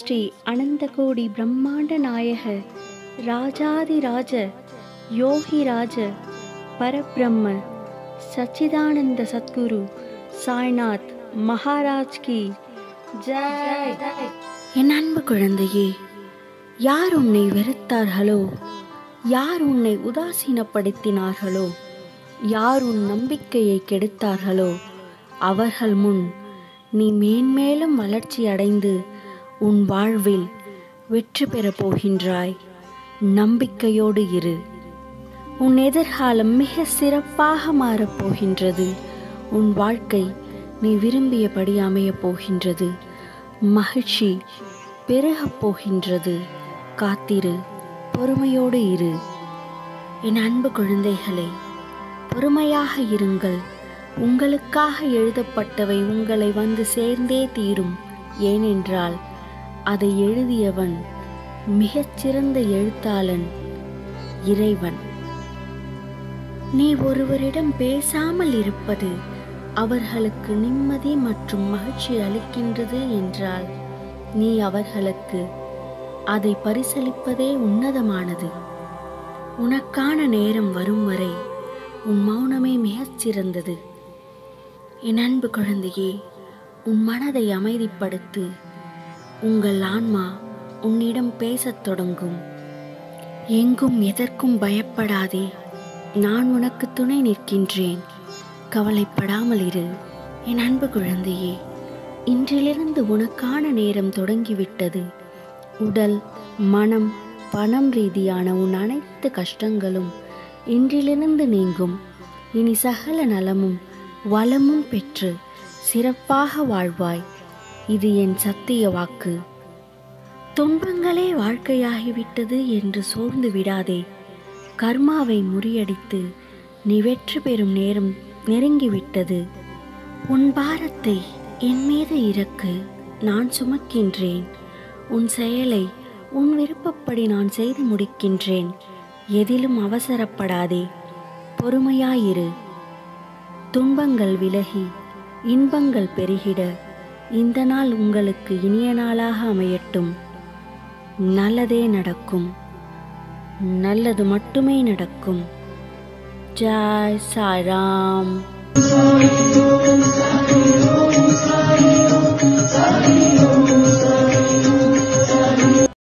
ஸ்ரீ அனந்தகோடி பிரம்மாண்ட நாயக ராஜாதிராஜ யோகிராஜ பரபிரம்ம சச்சிதானந்த சத்குரு சாய்நாத் மகாராஜ் கி ஜெய் என் அன்பு குழந்தையே யார் உன்னை வெறுத்தார்களோ யார் உன்னை உதாசீனப்படுத்தினார்களோ யார் உன் நம்பிக்கையை கெடுத்தார்களோ அவர்கள் முன் நீ மேன்மேலும் வளர்ச்சி அடைந்து உன் வாழ்வில் வெற்றி பெறப் போகின்றாய் நம்பிக்கையோடு இரு உன் எதிர்காலம் மிக சிறப்பாக மாறப் போகின்றது உன் வாழ்க்கை நீ விரும்பியபடி அமையப் போகின்றது மகிழ்ச்சி பெருகப் போகின்றது காத்திரு பொறுமையோடு இரு என் அன்பு குழந்தைகளே பொறுமையாக இருங்கள் உங்களுக்காக எழுதப்பட்டவை உங்களை வந்து சேர்ந்தே தீரும் ஏனென்றால் அதை எழுதியவன் மிகச்சிறந்த எழுத்தாளன் இறைவன் நீ ஒருவரிடம் பேசாமல் இருப்பது அவர்களுக்கு நிம்மதி மற்றும் மகிழ்ச்சி அளிக்கின்றது என்றால் நீ அவர்களுக்கு அதை பரிசளிப்பதே உன்னதமானது உனக்கான நேரம் வரும் வரை உன் மௌனமே மிகச் சிறந்தது என் அன்பு குழந்தையே உன் மனதை அமைதிப்படுத்து உங்கள் ஆன்மா உன்னிடம் பேசத் தொடங்கும் எங்கும் எதற்கும் பயப்படாதே நான் உனக்கு துணை நிற்கின்றேன் கவலைப்படாமல் இரு என் அன்பு குழந்தையே இன்றிலிருந்து உனக்கான நேரம் தொடங்கிவிட்டது உடல் மனம் பணம் ரீதியான உன் அனைத்து கஷ்டங்களும் இன்றிலிருந்து நீங்கும் இனி சகல நலமும் வளமும் பெற்று சிறப்பாக வாழ்வாய் இது என் சத்திய வாக்கு துன்பங்களே வாழ்க்கையாகிவிட்டது என்று சோர்ந்து விடாதே கர்மாவை முறியடித்து நீ வெற்றி பெறும் நேரம் நெருங்கிவிட்டது உன் பாரத்தை என் மீது இறக்கு நான் சுமக்கின்றேன் உன் செயலை உன் விருப்பப்படி நான் செய்து முடிக்கின்றேன் எதிலும் அவசரப்படாதே பொறுமையாயிரு துன்பங்கள் விலகி இன்பங்கள் பெருகிட இந்த நாள் உங்களுக்கு இனிய நாளாக அமையட்டும் நல்லதே நடக்கும் நல்லது மட்டுமே நடக்கும் ஜாய் சாய்ராம்